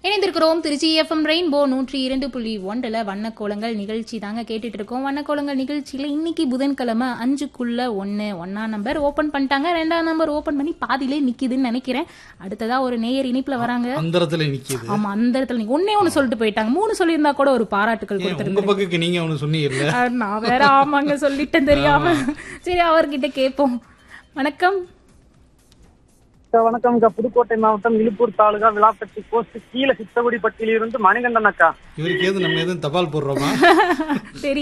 இணைந்திருக்கிறோம் Trichy FM rainbow நூற்றி இரண்டு புள்ளி ஒன்றில் வண்ணக்கோலங்கள் நிகழ்ச்சி தாங்க கேட்டுட்டு இருக்கோம் வண்ணக்கோலங்கள் நிகழ்ச்சியில இன்னைக்கு புதன்கிழமை அஞ்சுக்குள்ள ஒன்னு ஒன்னா நம்பர் ஓபன் பண்ணிட்டாங்க ரெண்டாம் நம்பர் ஓபன் பண்ணி பாதியிலே நிக்குதுன்னு நினைக்கிறேன் அடுத்ததா ஒரு நேயர் இனிப்புல வராங்க அந்தரத்துல நிக்கிது ஆமா அந்த இடத்துல நீங்க ஒன்னே ஒண்ணு சொல்லிட்டு போயிட்டாங்க மூணு சொல்லியிருந்தா கூட ஒரு பாராட்டுகள் ஏன் உங்க கொடுத்துருந்தேன் பக்கத்துக்கு நீங்க ஒண்ணு சொன்னீங்கல்ல நான் வேற ஆமாங்க சொல்லிட்டேன் தெரியாம சரி அவர்கிட்ட கேட்போம் வணக்கம் அக்கா, வணக்கம் அக்கா புதுக்கோட்டை மாவட்டம் இழுப்பூர் தாலுகா விளாப்பட்டி போஸ்ட் கீழே சித்தகுடிப்பட்டியிலிருந்து மணிகண்டன் அக்கா இவருக்கு எது நம்ம எதுவும் தபால் போடுறோமா சரி